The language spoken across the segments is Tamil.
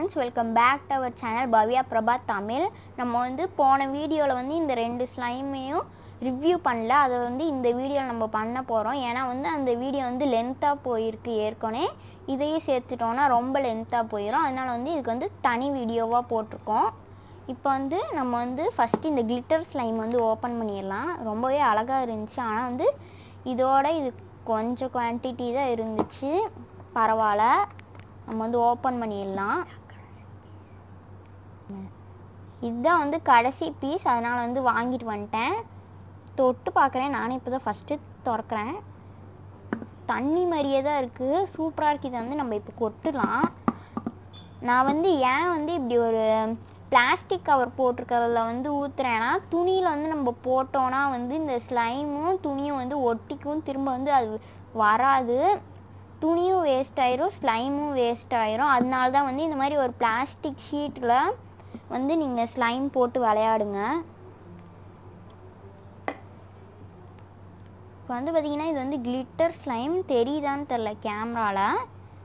friends welcome back to our channel Bhavya Prabha Tamil நம்ம வந்து போன வீடியோவில் வந்து இந்த ரெண்டு ஸ்லைமையும் ரிவ்யூ பண்ணல அதை வந்து இந்த வீடியோவில் நம்ம பண்ண போகிறோம் ஏன்னா வந்து அந்த வீடியோ வந்து லென்த்தாக போயிருக்கு ஏற்கனவே இதையும் சேர்த்துட்டோன்னா ரொம்ப லென்த்தாக போயிடும் அதனால் வந்து இதுக்கு வந்து தனி வீடியோவாக போட்டிருக்கோம் இப்போ வந்து நம்ம வந்து ஃபஸ்ட்டு இந்த கிளிட்டர் ஸ்லைம் வந்து ஓப்பன் பண்ணிடலாம் ரொம்பவே அழகாக இருந்துச்சு ஆனால் வந்து இதோட இது கொஞ்சம் குவான்டிட்டி தான் இருந்துச்சு பரவாயில்ல நம்ம வந்து ஓப்பன் பண்ணிடலாம் இதுதான் வந்து கடைசி பீஸ் அதனால் வந்து வாங்கிட்டு வந்துட்டேன் தொட்டு பார்க்குறேன் நானே இப்போ தான் ஃபஸ்ட்டு திறக்கிறேன் தண்ணி மாதிரியே தான் இருக்குது சூப்பராக இருக்குது இதை வந்து நம்ம இப்போ கொட்டலாம் நான் வந்து ஏன் வந்து இப்படி ஒரு பிளாஸ்டிக் கவர் போட்டிருக்கிறதுல வந்து ஊற்றுறேன்னா துணியில் வந்து நம்ம போட்டோன்னா வந்து இந்த ஸ்லைமும் துணியும் வந்து ஒட்டிக்கும் திரும்ப வந்து அது வராது துணியும் வேஸ்ட் ஆயிரும் ஸ்லைமும் வேஸ்ட் ஆயிரும் அதனால தான் வந்து இந்த மாதிரி ஒரு பிளாஸ்டிக் ஷீட்டில் வந்து நீங்கள் ஸ்லைம் போட்டு விளையாடுங்க இப்போ வந்து பார்த்தீங்கன்னா இது வந்து கிளிட்டர் ஸ்லைம் தெரியுதான்னு தெரில கேமராவில்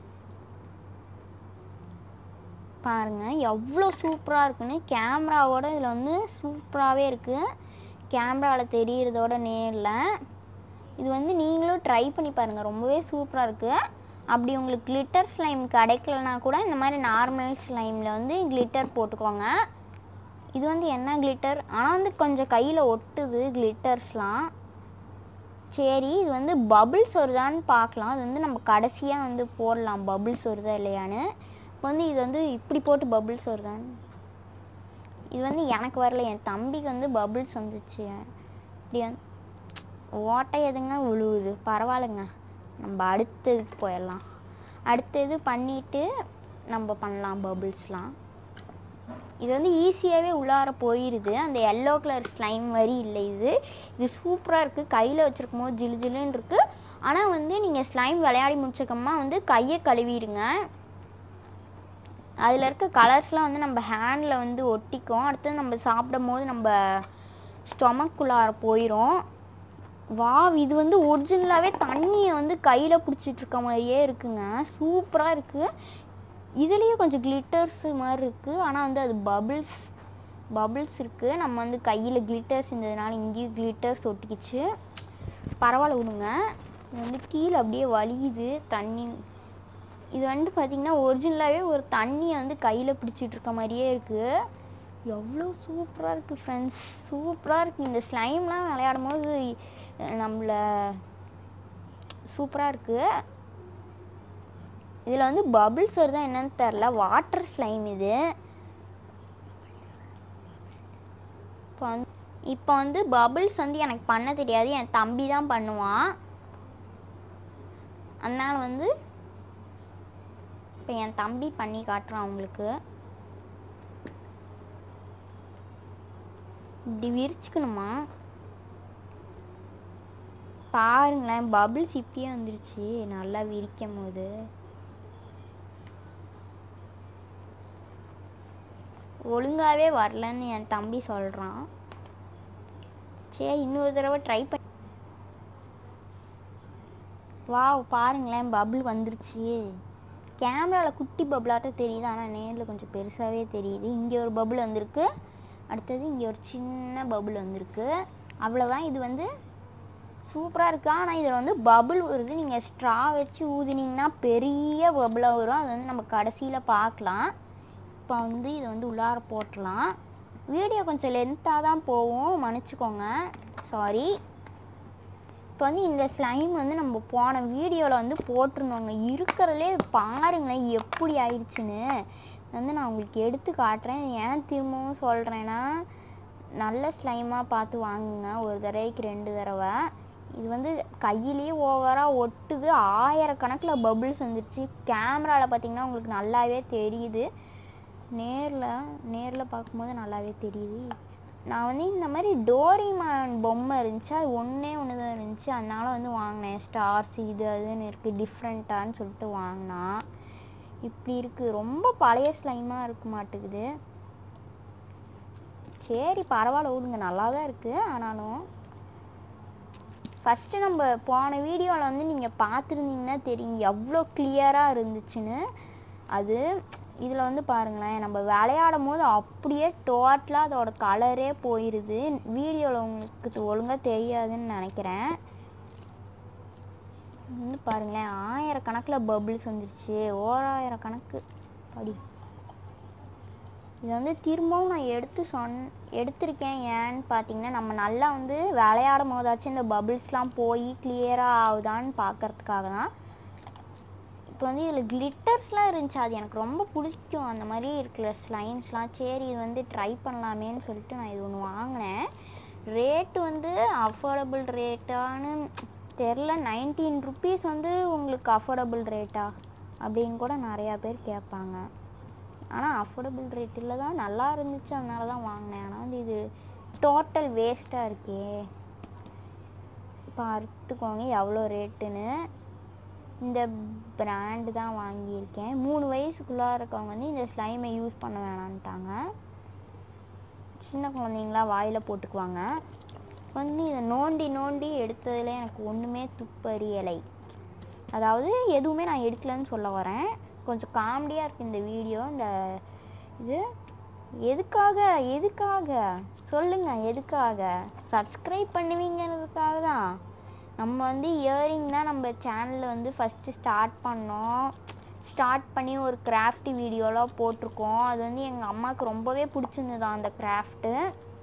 பாருங்க எவ்வளோ சூப்பராக இருக்குன்னு கேமராவோட இதில் வந்து சூப்பராகவே இருக்குது கேமராவில் தெரிகிறதோட நேரில் இது வந்து நீங்களும் ட்ரை பண்ணி பாருங்கள் ரொம்பவே சூப்பராக இருக்குது அப்படி உங்களுக்கு கிளிட்டர் ஸ்லைம் கிடைக்கலனா கூட இந்த மாதிரி நார்மல் ஸ்லைமில் வந்து கிளிட்டர் போட்டுக்கோங்க இது வந்து என்ன கிளிட்டர் ஆனால் வந்து கொஞ்சம் கையில் ஒட்டுது கிளிட்டர்ஸ்லாம் சரி இது வந்து பபிள்ஸ் வருதான்னு பார்க்கலாம் அது வந்து நம்ம கடைசியாக வந்து போடலாம் பபிள்ஸ் வருதா இல்லையான்னு இப்போ வந்து இது வந்து இப்படி போட்டு பபிள்ஸ் வருதான்னு இது வந்து எனக்கு வரல என் தம்பிக்கு வந்து பபிள்ஸ் வந்துச்சு இப்படி வந்து ஓட்டை எதுங்க விழுவுது பரவாயில்லைங்க நம்ம அடுத்ததுக்கு போயிடலாம் அடுத்தது பண்ணிவிட்டு நம்ம பண்ணலாம் பபிள்ஸ்லாம் இது வந்து ஈஸியாகவே உள்ளார போயிடுது அந்த எல்லோ கலர் ஸ்லைம் மாதிரி இல்லை இது இது சூப்பராக இருக்குது கையில் வச்சுருக்கும் போது ஜிலு ஜிலுன்னு இருக்குது ஆனால் வந்து நீங்கள் ஸ்லைம் விளையாடி முடிச்சக்கமா வந்து கையை கழுவிடுங்க அதில் இருக்க கலர்ஸ்லாம் வந்து நம்ம ஹேண்டில் வந்து ஒட்டிக்கும் அடுத்தது நம்ம சாப்பிடும் போது நம்ம ஸ்டொமக்குள்ளார போயிடும் வா இது வந்து ஒரிஜினலாகவே தண்ணியை வந்து கையில் பிடிச்சிட்டு இருக்க மாதிரியே இருக்குங்க சூப்பராக இருக்குது இதுலேயே கொஞ்சம் கிளிட்டர்ஸ் மாதிரி இருக்குது ஆனால் வந்து அது பபிள்ஸ் பபிள்ஸ் இருக்குது நம்ம வந்து கையில் கிளிட்டர்ஸ் இருந்ததுனால இங்கேயும் கிளிட்டர்ஸ் ஒட்டிக்கிச்சு பரவாயில்ல விடுங்க இது வந்து கீழே அப்படியே வலியுது தண்ணி இது வந்து பார்த்திங்கன்னா ஒரிஜினலாகவே ஒரு தண்ணியை வந்து கையில் பிடிச்சிட்டு இருக்க மாதிரியே இருக்குது எவ்வளோ சூப்பராக இருக்குது ஃப்ரெண்ட்ஸ் சூப்பராக இருக்குது இந்த ஸ்லைம்லாம் விளையாடும் போது நம்மளை சூப்பராக இருக்குது இதில் வந்து பபிள்ஸ் வருதா என்னன்னு தெரில வாட்டர் ஸ்லைம் இது இப்போ வந்து இப்போ வந்து பபிள்ஸ் வந்து எனக்கு பண்ண தெரியாது என் தம்பி தான் பண்ணுவான் அதனால் வந்து இப்போ என் தம்பி பண்ணி காட்டுறான் உங்களுக்கு இப்படி விரிச்சுக்கணுமா பாருங்களேன் பபிள்ஸ் இப்பயே வந்துருச்சு நல்லா விரிக்கும் போது ஒழுங்காகவே வரலன்னு என் தம்பி சொல்கிறான் சரி இன்னொரு தடவை ட்ரை பண்ணி வாவ் பாருங்களேன் பபுள் வந்துருச்சு கேமராவில் குட்டி பபுளாட்டம் தெரியுது ஆனால் நேரில் கொஞ்சம் பெருசாகவே தெரியுது இங்கே ஒரு பபுள் வந்திருக்கு அடுத்தது இங்கே ஒரு சின்ன பபுள் வந்திருக்கு அவ்வளோதான் இது வந்து சூப்பராக இருக்குது ஆனால் இதில் வந்து பபுள் வருது நீங்கள் ஸ்ட்ரா வச்சு ஊதினீங்கன்னா பெரிய பபுளாக வரும் அது வந்து நம்ம கடைசியில் பார்க்கலாம் இப்போ வந்து இதை வந்து உள்ளார போட்டலாம் வீடியோ கொஞ்சம் லென்த்தாக தான் போகும் மன்னிச்சுக்கோங்க சாரி இப்போ வந்து இந்த ஸ்லைம் வந்து நம்ம போன வீடியோவில் வந்து போட்டிருந்தோங்க இருக்கிறதுலே பாருங்களேன் எப்படி ஆயிடுச்சுன்னு வந்து நான் உங்களுக்கு எடுத்து காட்டுறேன் ஏன் திரும்பவும் சொல்கிறேன்னா நல்ல ஸ்லைமாக பார்த்து வாங்குங்க ஒரு தடவைக்கு ரெண்டு தடவை இது வந்து கையிலேயே ஓவராக ஒட்டுது ஆயிரக்கணக்கில் பபுள்ஸ் வந்துருச்சு கேமராவில் பார்த்தீங்கன்னா உங்களுக்கு நல்லாவே தெரியுது நேரில் நேரில் பார்க்கும்போது நல்லாவே தெரியுது நான் வந்து இந்த மாதிரி டோரிமான் பொம்மை இருந்துச்சு அது ஒன்றே ஒன்று தான் இருந்துச்சு அதனால வந்து வாங்கினேன் ஸ்டார்ஸ் இது அதுன்னு இருக்குது டிஃப்ரெண்ட்டான்னு சொல்லிட்டு வாங்கினா இப்படி இருக்குது ரொம்ப பழைய ஸ்லைமாக இருக்க மாட்டேங்குது சரி பரவாயில்ல விடுங்க நல்லா தான் இருக்குது ஆனாலும் ஃபஸ்ட்டு நம்ம போன வீடியோவில் வந்து நீங்கள் பார்த்துருந்தீங்கன்னா தெரியும் எவ்வளோ கிளியராக இருந்துச்சுன்னு அது இதில் வந்து பாருங்களேன் நம்ம விளையாடும் போது அப்படியே டோட்டலாக அதோட கலரே போயிடுது வீடியோவில் உங்களுக்கு ஒழுங்காக தெரியாதுன்னு நினைக்கிறேன் வந்து பாருங்களேன் ஆயிரக்கணக்கில் பபிள்ஸ் வந்துருச்சு ஓராயிரம் கணக்கு படி இது வந்து திரும்பவும் நான் எடுத்து சொன் எடுத்திருக்கேன் ஏன்னு பார்த்தீங்கன்னா நம்ம நல்லா வந்து விளையாடும் போதாச்சும் இந்த பபிள்ஸ்லாம் போய் கிளியராக ஆகுதான்னு பார்க்கறதுக்காக தான் இப்போ வந்து இதில் கிளிட்டர்ஸ்லாம் இருந்துச்சு அது எனக்கு ரொம்ப பிடிக்கும் அந்த மாதிரி இருக்கிற ஸ்லைம்ஸ்லாம் சரி இது வந்து ட்ரை பண்ணலாமேன்னு சொல்லிட்டு நான் இது ஒன்று வாங்கினேன் ரேட்டு வந்து அஃபோர்டபுள் ரேட்டான்னு தெரில நைன்டீன் ருபீஸ் வந்து உங்களுக்கு அஃபோர்டபுள் ரேட்டா அப்படின்னு கூட நிறையா பேர் கேட்பாங்க ஆனால் அஃபோர்டபுள் ரேட்டில் தான் நல்லா இருந்துச்சு அதனால தான் வாங்கினேன் ஆனால் வந்து இது டோட்டல் வேஸ்ட்டாக இருக்கே இப்போ அறுத்துக்கோங்க எவ்வளோ ரேட்டுன்னு இந்த பிராண்டு தான் வாங்கியிருக்கேன் மூணு வயசுக்குள்ளார இருக்கவங்க வந்து இந்த ஸ்லைமை யூஸ் பண்ண வேணான்ட்டாங்க சின்ன குழந்தைங்களா வாயில் போட்டுக்குவாங்க வந்து இதை நோண்டி நோண்டி எடுத்ததில் எனக்கு ஒன்றுமே துப்பறியலை அதாவது எதுவுமே நான் எடுக்கலன்னு சொல்ல வரேன் கொஞ்சம் காமெடியாக இருக்குது இந்த வீடியோ இந்த இது எதுக்காக எதுக்காக சொல்லுங்க எதுக்காக சப்ஸ்கிரைப் பண்ணுவீங்கிறதுக்காக தான் நம்ம வந்து இயரிங் தான் நம்ம சேனலில் வந்து ஃபஸ்ட்டு ஸ்டார்ட் பண்ணோம் ஸ்டார்ட் பண்ணி ஒரு கிராஃப்ட் வீடியோலாம் போட்டிருக்கோம் அது வந்து எங்கள் அம்மாவுக்கு ரொம்பவே பிடிச்சிருந்தது அந்த கிராஃப்ட்டு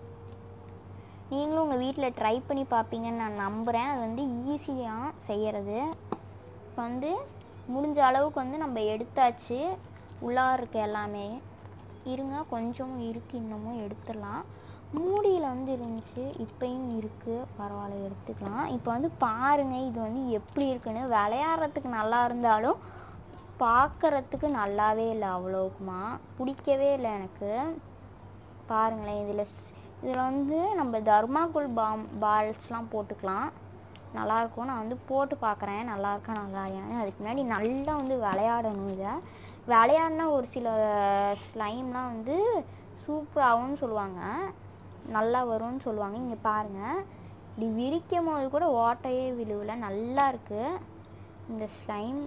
நீங்களும் உங்கள் வீட்டில் ட்ரை பண்ணி பார்ப்பீங்கன்னு நான் நம்புகிறேன் அது வந்து ஈஸியாக செய்கிறது இப்போ வந்து முடிஞ்ச அளவுக்கு வந்து நம்ம எடுத்தாச்சு உள்ளார இருக்க எல்லாமே இருங்க கொஞ்சம் இருக்கு இன்னமும் எடுத்துடலாம் மூடியில் வந்து இருந்துச்சு இப்பயும் இருக்குது பரவாயில்ல எடுத்துக்கலாம் இப்போ வந்து பாருங்கள் இது வந்து எப்படி இருக்குன்னு விளையாடுறதுக்கு நல்லா இருந்தாலும் பார்க்கறதுக்கு நல்லாவே இல்லை அவ்வளோக்குமா பிடிக்கவே இல்லை எனக்கு பாருங்களேன் இதில் இதில் வந்து நம்ம தர்மாக்குள் பாம் பால்ஸ்லாம் போட்டுக்கலாம் நல்லாயிருக்கும் நான் வந்து போட்டு பார்க்குறேன் நல்லா இருக்கா நல்லா இல்லையான்னு அதுக்கு முன்னாடி நல்லா வந்து விளையாடணும் இதை விளையாடினா ஒரு சில ஸ்லைம்லாம் வந்து சூப்பராகும்னு சொல்லுவாங்க நல்லா வரும்னு சொல்லுவாங்க இங்கே பாருங்கள் இப்படி விரிக்கும் போது கூட ஓட்டையே விழுவல நல்லா இருக்கு இந்த ஸ்லைம்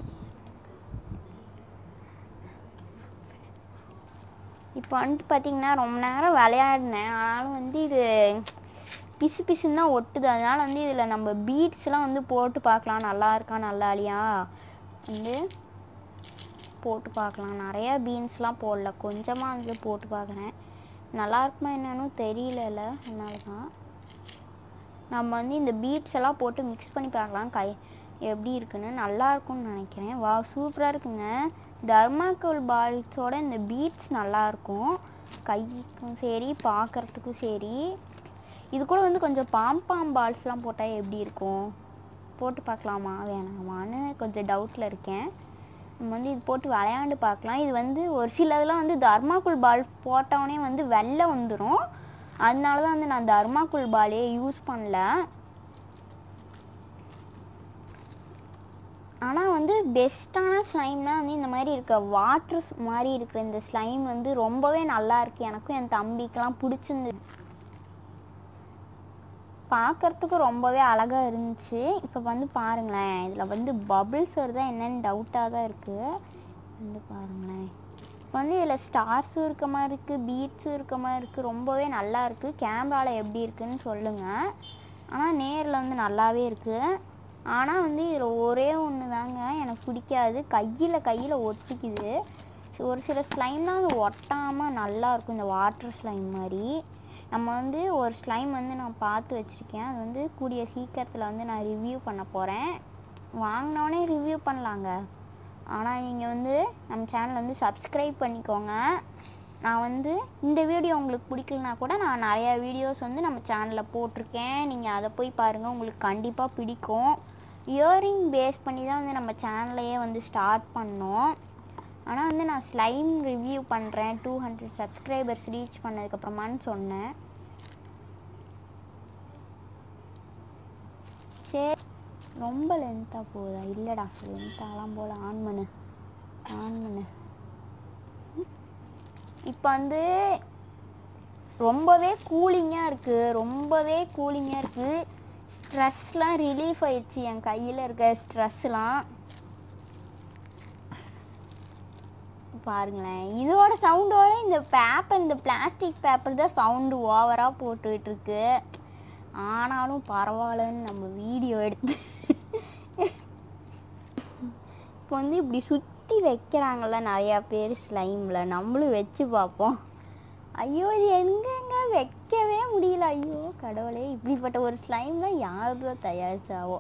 இப்போ வந்துட்டு பார்த்தீங்கன்னா ரொம்ப நேரம் விளையாடினேன் ஆனாலும் வந்து இது பிசு பிசுன்னு தான் ஒட்டுது அதனால வந்து இதில் நம்ம பீட்ஸ்லாம் வந்து போட்டு பார்க்கலாம் நல்லா இருக்கா நல்லா இல்லையா வந்து போட்டு பார்க்கலாம் நிறையா பீன்ஸ்லாம் போடல கொஞ்சமாக வந்து போட்டு பார்க்குறேன் நல்லா இருக்குமா என்னன்னு தெரியலல்ல அதனால தான் நம்ம வந்து இந்த பீட்ஸ் எல்லாம் போட்டு மிக்ஸ் பண்ணி பார்க்கலாம் கை எப்படி இருக்குன்னு நல்லா இருக்கும்னு நினைக்கிறேன் வா சூப்பராக இருக்குங்க தர்மாக்கோல் பால்ஸோட இந்த பீட்ஸ் நல்லா இருக்கும் கைக்கும் சரி பார்க்கறதுக்கும் சரி இது கூட வந்து கொஞ்சம் பாம்பாம் பால்ஸ்லாம் போட்டால் எப்படி இருக்கும் போட்டு பார்க்கலாமா வேணாமான்னு கொஞ்சம் டவுட்டில் இருக்கேன் நம்ம வந்து இது போட்டு விளையாண்டு பார்க்கலாம் இது வந்து ஒரு சிலதெல்லாம் வந்து தர்மாக்குள் பால் போட்டவுடனே வந்து வெள்ளை வந்துடும் அதனால தான் வந்து நான் தர்மாக்குள் பாலே யூஸ் பண்ணல ஆனால் வந்து பெஸ்ட்டான ஸ்லைம்னா வந்து இந்த மாதிரி இருக்க வாட்டர் மாதிரி இருக்கிற இந்த ஸ்லைம் வந்து ரொம்பவே நல்லா இருக்கு எனக்கும் என் தம்பிக்கெலாம் பிடிச்சிருந்தது பார்க்கறதுக்கு ரொம்பவே அழகாக இருந்துச்சு இப்போ வந்து பாருங்களேன் இதில் வந்து பபிள்ஸ் வருதா என்னன்னு டவுட்டாக தான் இருக்குது வந்து பாருங்களேன் இப்போ வந்து இதில் ஸ்டார்ஸும் இருக்க மாதிரி இருக்குது பீட்ஸும் இருக்க மாதிரி இருக்குது ரொம்பவே நல்லா இருக்குது கேமராவில் எப்படி இருக்குன்னு சொல்லுங்கள் ஆனால் நேரில் வந்து நல்லாவே இருக்குது ஆனால் வந்து இதில் ஒரே ஒன்று தாங்க எனக்கு பிடிக்காது கையில் கையில் ஒட்டிக்குது ஒரு சில ஸ்லைம்லாம் வந்து ஒட்டாமல் நல்லா இருக்கும் இந்த வாட்டர் ஸ்லைம் மாதிரி நம்ம வந்து ஒரு ஸ்லைம் வந்து நான் பார்த்து வச்சுருக்கேன் அது வந்து கூடிய சீக்கிரத்தில் வந்து நான் ரிவ்யூ பண்ண போகிறேன் வாங்கினோடனே ரிவ்யூ பண்ணலாங்க ஆனால் நீங்கள் வந்து நம்ம சேனல் வந்து சப்ஸ்கிரைப் பண்ணிக்கோங்க நான் வந்து இந்த வீடியோ உங்களுக்கு பிடிக்கலனா கூட நான் நிறையா வீடியோஸ் வந்து நம்ம சேனலில் போட்டிருக்கேன் நீங்கள் அதை போய் பாருங்கள் உங்களுக்கு கண்டிப்பாக பிடிக்கும் இயரிங் பேஸ் பண்ணி தான் வந்து நம்ம சேனலையே வந்து ஸ்டார்ட் பண்ணோம் ஆனால் வந்து நான் ஸ்லைம் ரிவ்யூ பண்ணுறேன் டூ ஹண்ட்ரட் சப்ஸ்கிரைபர்ஸ் ரீச் பண்ணதுக்கப்புறமான்னு சொன்னேன் சரி ரொம்ப லென்த்தாக போகுதா இல்லைடா லென்த்தாலாம் போல ஆன் பண்ணு ஆன் பண்ணு இப்போ வந்து ரொம்பவே கூலிங்காக இருக்குது ரொம்பவே கூலிங்காக இருக்குது ஸ்ட்ரெஸ்லாம் ரிலீஃப் ஆயிடுச்சு என் கையில் இருக்க ஸ்ட்ரெஸ்லாம் பாருங்களேன் இதோட சவுண்டோட இந்த பேப்பர் இந்த பிளாஸ்டிக் பேப்பர் தான் சவுண்டு ஓவராக போட்டுக்கிட்டு இருக்கு ஆனாலும் பரவாயில்லன்னு நம்ம வீடியோ எடுத்து இப்போ வந்து இப்படி சுற்றி வைக்கிறாங்கல்ல நிறையா பேர் ஸ்லைமில் நம்மளும் வச்சு பார்ப்போம் ஐயோ இது எங்கெங்க வைக்கவே முடியல ஐயோ கடவுளே இப்படிப்பட்ட ஒரு ஸ்லைம் தான் யார் தான் தயாரிச்சாவோ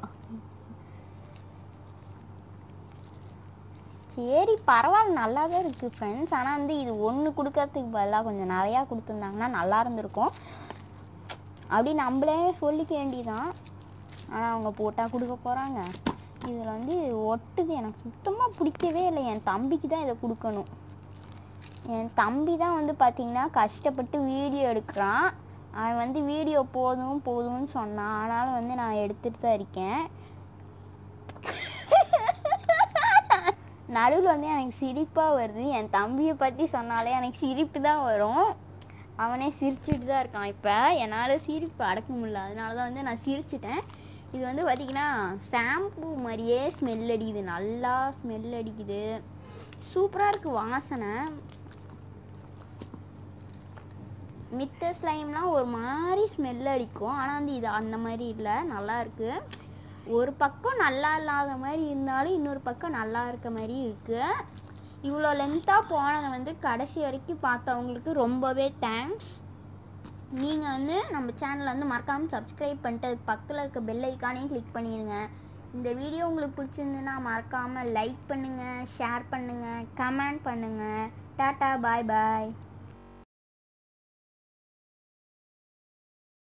சரி பரவாயில்ல நல்லா தான் இருக்குது ஃப்ரெண்ட்ஸ் ஆனால் வந்து இது ஒன்று கொடுக்கறதுக்கு பதிலாக கொஞ்சம் நிறையா கொடுத்துருந்தாங்கன்னா நல்லா இருந்திருக்கும் அப்படி நம்மளே சொல்லிக்க வேண்டியதான் ஆனால் அவங்க போட்டால் கொடுக்க போகிறாங்க இதில் வந்து ஒட்டுது எனக்கு சுத்தமாக பிடிக்கவே இல்லை என் தம்பிக்கு தான் இதை கொடுக்கணும் என் தம்பி தான் வந்து பார்த்திங்கன்னா கஷ்டப்பட்டு வீடியோ எடுக்கிறான் அவன் வந்து வீடியோ போதும் போதும்னு சொன்னான் ஆனாலும் வந்து நான் எடுத்துகிட்டு தான் இருக்கேன் நடுவில் வந்து எனக்கு சிரிப்பாக வருது என் தம்பியை பற்றி சொன்னாலே எனக்கு சிரிப்பு தான் வரும் அவனே சிரிச்சிட்டு தான் இருக்கான் இப்போ என்னால் சிரிப்பு அடக்க முடியல அதனால தான் வந்து நான் சிரிச்சிட்டேன் இது வந்து பார்த்திங்கன்னா ஷாம்பு மாதிரியே ஸ்மெல் அடிக்குது நல்லா ஸ்மெல் அடிக்குது சூப்பராக இருக்குது வாசனை மித்த ஸ்லைம்லாம் ஒரு மாதிரி ஸ்மெல் அடிக்கும் ஆனால் வந்து இது அந்த மாதிரி இல்லை நல்லா இருக்கு ஒரு பக்கம் நல்லா இல்லாத மாதிரி இருந்தாலும் இன்னொரு பக்கம் நல்லா இருக்க மாதிரி இருக்கு இவ்வளோ லென்த்தாக போனதை வந்து கடைசி வரைக்கும் பார்த்தவங்களுக்கு ரொம்பவே தேங்க்ஸ் நீங்கள் வந்து நம்ம சேனலை வந்து மறக்காமல் சப்ஸ்கிரைப் பண்ணிட்டு அதுக்கு பக்கத்தில் இருக்க பெல் ஐக்கானையும் கிளிக் பண்ணிடுங்க இந்த வீடியோ உங்களுக்கு பிடிச்சிருந்துன்னா மறக்காமல் லைக் பண்ணுங்கள் ஷேர் பண்ணுங்கள் கமெண்ட் பண்ணுங்கள் டாட்டா பாய் பாய்